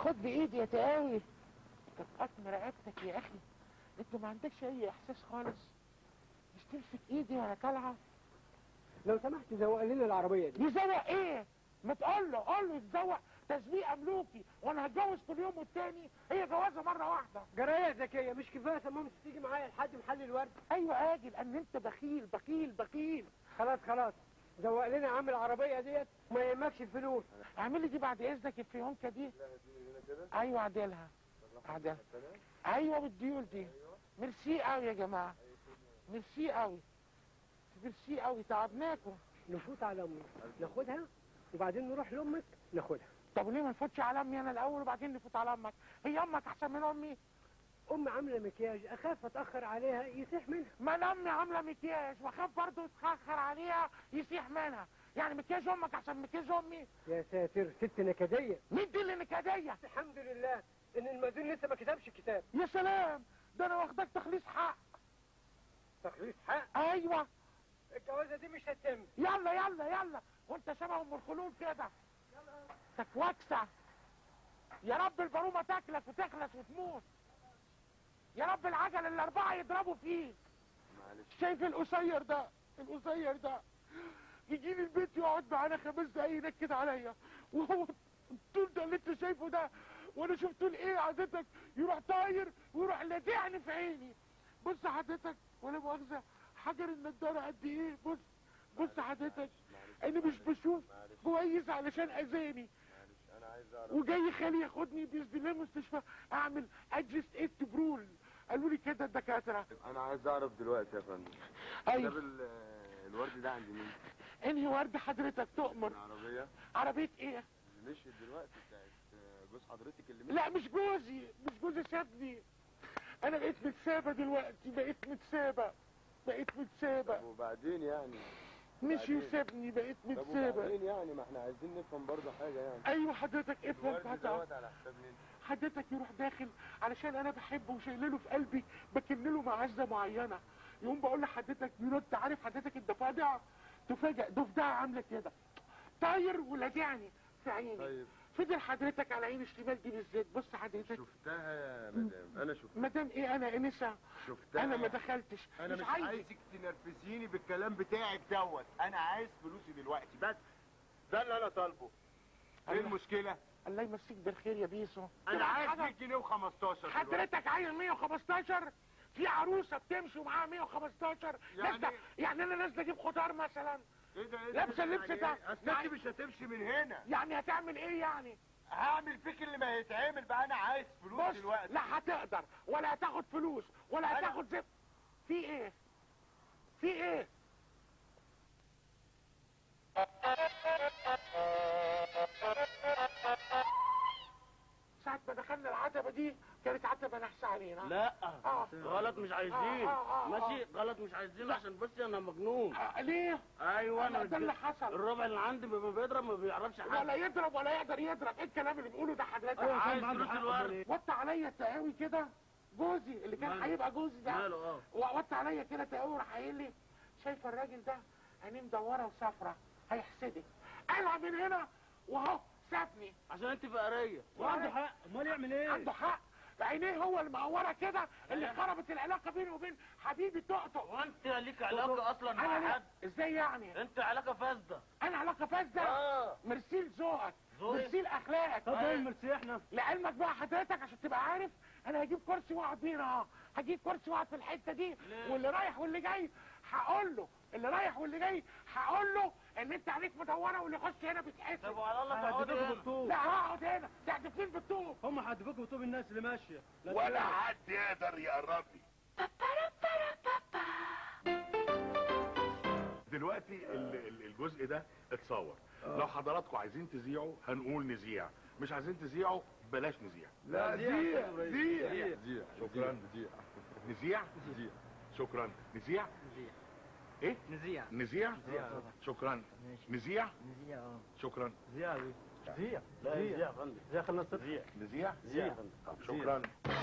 خد بايدي يا تقاوي كتقطم رقبتك يا اخي انت ما عندكش اي احساس خالص مش تمسك ايدي وانا طالعه لو سمحت زوق لنا العربيه دي يزوق ايه ما تقول له قول له يتزوق تسويق املوكي وانا هتجوز كل يوم والتاني هي جوازه مره واحده جرايه ذكيه مش كفايه تمام تيجي معايا لحد محل الورد ايوه اجي لان انت بخيل بخيل بخيل خلاص خلاص زوق لنا يا عم العربيه ديت ما يهمكش الفلوس اعمل لي دي بعد اذنك الفيونكه دي ايوه عدلها عدلها ايوه بالديول دي ميرسي قوي يا جماعه ميرسي قوي ميرسي قوي تعبناكم نفوت على امي ناخدها وبعدين نروح لامك ناخدها طب وليه ما نفوتش على امي انا الاول وبعدين نفوت على امك هي امك احسن من امي ام عامله مكياج اخاف اتاخر عليها يسيح منها ما انا امي عامله مكياج واخاف برضه يتاخر عليها يسيح منها يعني مكياج امك احسن من مكياج امي يا ساتر ست نكديه مين دي اللي نكديه الحمد لله ان المأذون لسه ما كتبش الكتاب يا سلام ده انا واخدك تخليص حق تخليص حق ايوه الجوازه دي مش هتتم يلا يلا يلا وانت شبه ام الخلول كده تكوكسه يا رب البرومه تاكلك وتخلص وتموت يا رب العجل الاربعه يضربوا فيك شايف القصير ده القصير ده يجي لي البيت يقعد معانا خمس دقايق ينكد عليا وهو الطول ده اللي انت شايفه ده وانا شفت طول ايه حضرتك يروح طاير ويروح لادعني في عيني بص حضرتك ولا مؤاخذه حجر النضاره قد ايه بص بص حضرتك انا مش بشوف كويس علشان اذاني انا عايز اعرف وجاي خالي ياخدني باذن الله المستشفى اعمل اجلس ايت برول قالوا لي كده الدكاتره انا عايز اعرف دلوقتي يا فندم ايوه كتاب ال- الورد ده عند مين؟ انهي ورد حضرتك تؤمر العربية عربيه ايه اللي مشيت دلوقتي بتاعت جوز حضرتك اللي مشي لا مش جوزي مش جوزي سابني انا بقيت متسابه دلوقتي بقيت متسابه بقيت متسابه طب وبعدين يعني مشي وبعدين؟ وسابني بقيت طب متسابه وبعدين يعني ما احنا عايزين نفهم برضه حاجة يعني ايوه حضرتك افهم الورد هتعرف دوت على حساب مين؟ حضرتك يروح داخل علشان انا بحبه وشايله له في قلبي بكن له معزه معينه يقوم بقول لحضرتك يرد عارف حضرتك الضفادع تفاجئ ضفدعه عامله كده طاير ولادعني في عيني طيب فضل حضرتك على عين الشمال دي بالذات بص حضرتك شفتها يا مدام انا شفتها مدام ايه انا انسه شفتها انا ما دخلتش انا مش عايز عايزك تنرفزيني بالكلام بتاعك دوت انا عايز فلوسي دلوقتي بس ده اللي انا طالبه ايه الله. المشكلة؟ الله يمسيك بالخير يا بيسو انا عايز حاجة- 100 جنيه و15 حضرتك عايز 115 في عروسه بتمشي ومعاها 115 يعني- نازلة- يعني انا نازله اجيب خضار مثلا ايه ده ايه لابسة اللبس يعني ده. إيه؟ اصل انت مش هتمشي من هنا يعني هتعمل ايه يعني هعمل فيك اللي ما يتعمل بقى انا عايز فلوس بص دلوقتي لا هتقدر ولا هتاخد فلوس ولا أنا- هتاخد زب في ايه في ايه ساعة ما دخلنا العتبة دي كانت عتبة نحس علينا لا آه. غلط مش عايزين آه، آه، آه، ماشي غلط مش عايزين عشان بصي انا مجنون آه، ليه؟ ايوه أنا انا ده اللي الج- حصل الربع اللي عندي بيبقى بيضرب ما بيعرفش ولا حاجه يضرب ولا يقدر يضرب ايه الكلام اللي بيقوله ده حضرتك عايز فلوس الورد وطى عليا التقاوي كده جوزي اللي كان ماله؟ هيبقى جوزي ده ماله اه ووطى عليا كده تقاوي راح قايل لي شايفه الراجل ده عينيه مدوره وصفرة هيحسدك قلع من هنا وهو سابني عشان انت فقريه وعنده حق امال يعمل ايه عنده حق عينيه هو المقوره كده اللي خربت العلاقه بيني وبين حبيبي طقطق وانت ليك علاقه اصلا انا مع ليه؟ حد ازاي يعني انت علاقه فاسده انا علاقه فاسده اه مرسيل ذوقك ذوقي؟ مرسيل اخلاقك طب ايه المرسي احنا لعلمك بقى حضرتك عشان تبقى عارف انا هجيب كرسي واقعد هنا اهو هجيب كرسي واقعد في الحته دي ليه؟ واللي رايح واللي جاي هقول له اللي رايح واللي جاي هقول له ان انت عليك مدوره واللي يخش هنا طب بيتحسب وعلى الله تقعد هنا لا هقعد هنا تحدفين بالطوب هم هيدفكوا طوب الناس اللي ماشيه ولا حد يقدر يقرب لي دلوقتي ال- ال- الجزء ده اتصور لو حضراتكم عايزين تذيعوا هنقول نذيع مش عايزين تذيعوا بلاش نذيع لا زيع زيع زيع شكراً. زيع نذيع زيع شكرا نذيع ايه نزيع نذيع نذيع. شكرا ماشي نذيع نزيع اه شكرا زيع زيع لا زيع يا فندم زيع خلينا نصطاد زيع نذيع زيع يا فندم طب شكرا